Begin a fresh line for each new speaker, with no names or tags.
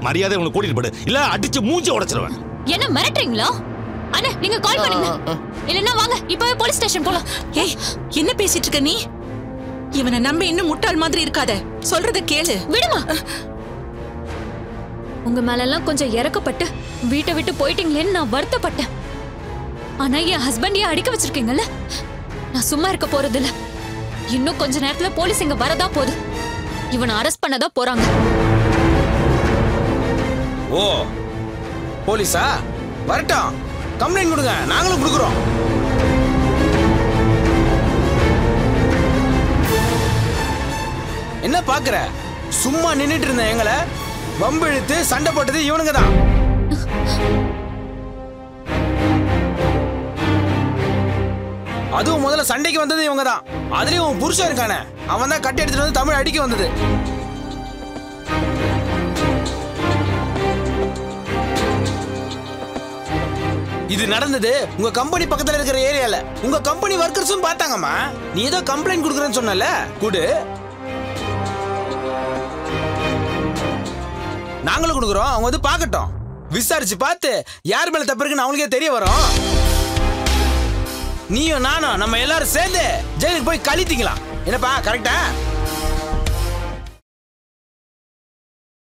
மரியாதை உனக்கு கூட்டிட்டு போடு இல்ல அடிச்சு மூஞ்சி உடைச்சிருவேன்
என்ன மிரட்டுறீங்களா அண்ணா நீங்க கால் பண்ணுங்க இல்லைன்னா வாங்க இப்பவே போலீஸ் ஸ்டேஷன் போலாம்
ஏய் என்ன பேசிட்டு இருக்க நீ இவனை நம்ப இன்னும் முட்டாள் மாதிரி இருக்காத சொல்றத கேளு
விடுமா உங்க மேலெல்லாம் கொஞ்சம் இறக்கப்பட்டு வீட்டை விட்டு போயிட்டீங்களேன்னு நான் வருத்தப்பட்டேன் ஆனா என் ஹஸ்பண்டையே அடிக்க வச்சிருக்கீங்கல்ல நான் சும்மா இருக்க போறது இல்ல இன்னும் கொஞ்ச நேரத்துல போலீஸ் இங்க வரதா போகுது இவனை அரெஸ்ட் பண்ணதா போறாங்க
ஓ போலீஸா வரட்டும் கம்ப்ளைண்ட் கொடுங்க நாங்களும் கொடுக்குறோம் என்ன பாக்குற சும்மா நின்னுட்டு இருந்த எங்களை வம்பு இழுத்து சண்டை போட்டது இவனுங்க தான் அதுவும் முதல்ல சண்டைக்கு வந்தது இவங்க தான் அதுலயும் உன் புருஷன் இருக்கானே அவன் தான் கட்டி எடுத்துட்டு வந்து தமிழ் அடிக்க வந்தது இது நடந்தது உங்க கம்பெனி பக்கத்துல இருக்கிற ஏரியால உங்க கம்பெனி ஒர்க்கர்ஸும் பார்த்தாங்கம்மா நீ ஏதோ கம்ப்ளைண்ட் கொடுக்குறேன்னு சொன்னல குடு நாங்களும் கொடுக்குறோம் அவங்க வந்து பார்க்கட்டும் விசாரிச்சு பார்த்து யார் மேல தப்பு இருக்குன்னு அவங்களுக்கே தெரிய வரும் நீயும் நானும் நம்ம எல்லாரும் சேர்ந்து ஜெயிலுக்கு போய் கழித்திக்கலாம் என்னப்பா கரெக்டா